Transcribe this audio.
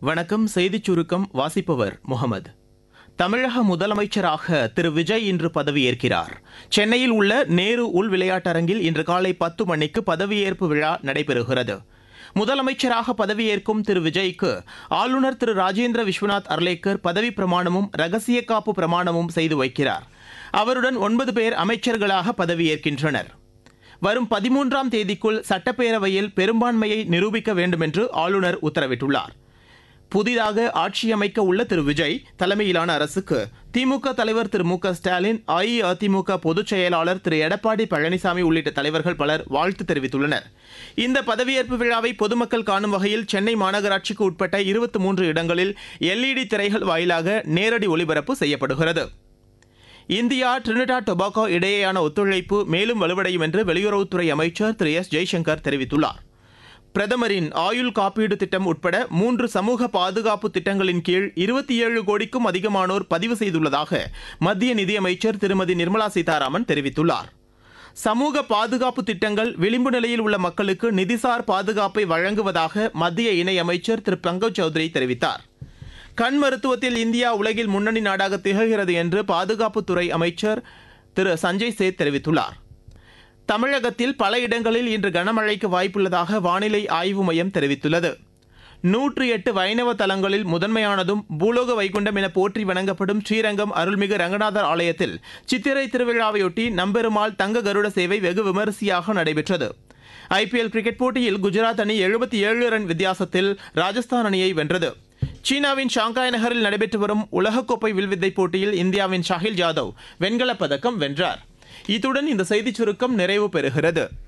வணக்கம் செய்திச் சுருக்கம் வாசிப்பவர் முகமது தமிழக முதலமைச்சராக திரு விஜய் இன்று பதவியேற்கிறார் சென்னையில் உள்ள நேரு உள் விளையாட்டரங்கில் இன்று காலை பத்து மணிக்கு பதவியேற்பு விழா நடைபெறுகிறது முதலமைச்சராக பதவியேற்கும் திரு விஜய்க்கு ஆளுநர் திரு ராஜேந்திர விஸ்வநாத் அர்லேக்கர் பதவி பிரமாணமும் ரகசிய காப்பு பிரமாணமும் செய்து வைக்கிறார் அவருடன் ஒன்பது பேர் அமைச்சர்களாக பதவியேற்கின்றனர் வரும் பதிமூன்றாம் தேதிக்குள் சட்டப்பேரவையில் பெரும்பான்மையை நிரூபிக்க வேண்டும் என்று ஆளுநர் உத்தரவிட்டுள்ளார் புதிதாக ஆட்சியமைக்க உள்ள திரு விஜய் தலைமையிலான அரசுக்கு திமுக தலைவர் திரு மு க ஸ்டாலின் அஇஅதிமுக பொதுச் செயலாளர் திரு எடப்பாடி பழனிசாமி உள்ளிட்ட தலைவர்கள் பலர் வாழ்த்து தெரிவித்துள்ளனர் இந்த பதவியேற்பு விழாவை பொதுமக்கள் காணும் வகையில் சென்னை மாநகராட்சிக்கு உட்பட்ட இருபத்தி மூன்று இடங்களில் எல்இடி திரைகள் வாயிலாக நேரடி ஒளிபரப்பு செய்யப்படுகிறது இந்தியா டிரினிடா டொபாகோ இடையேயான ஒத்துழைப்பு மேலும் வலுவடையும் என்று வெளியுறவுத்துறை அமைச்சர் திரு எஸ் ஜெய்சங்கர் தெரிவித்துள்ளார் பிரதமரின் ஆயுள் காப்பீடு திட்டம் உட்பட மூன்று சமூக பாதுகாப்பு திட்டங்களின் கீழ் இருபத்தி ஏழு கோடிக்கும் அதிகமானோர் பதிவு செய்துள்ளதாக மத்திய நிதியமைச்சர் திருமதி நிர்மலா சீதாராமன் தெரிவித்துள்ளார் சமூக பாதுகாப்பு திட்டங்கள் விளிம்பு நிலையில் உள்ள மக்களுக்கு நிதிசார் பாதுகாப்பை வழங்குவதாக மத்திய இணையமைச்சர் திரு பங்கஜ் சௌத்ரி தெரிவித்தார் கண் மருத்துவத்தில் இந்தியா உலகில் முன்னணி நாடாக திகழ்கிறது என்று பாதுகாப்புத்துறை அமைச்சர் திரு சஞ்சய் சேத் தெரிவித்துள்ளார் தமிழகத்தில் பல இடங்களில் இன்று கனமழைக்கு வாய்ப்புள்ளதாக வானிலை ஆய்வு மையம் தெரிவித்துள்ளது நூற்றி எட்டு வைணவ தலங்களில் முதன்மையானதும் பூலோக வைகுண்டம் என போற்றி வணங்கப்படும் ஸ்ரீரங்கம் அருள்மிகு ரங்கநாதர் ஆலயத்தில் சித்திரை திருவிழாவையொட்டி நம்பெருமாள் தங்க கருட சேவை வெகு விமரிசையாக நடைபெற்றது ஐபிஎல் கிரிக்கெட் போட்டியில் குஜராத் அணி எழுபத்தி ஏழு ரன் வித்தியாசத்தில் ராஜஸ்தான் அணியை வென்றது சீனாவின் ஷாங்காய் நகரில் நடைபெற்று வரும் உலகக்கோப்பை வில்வித்தை போட்டியில் இந்தியாவின் ஷாஹில் ஜாதவ் வெண்கலப் பதக்கம் வென்றார் இத்துடன் இந்த செய்திச் சுருக்கம் நிறைவு பெறுகிறது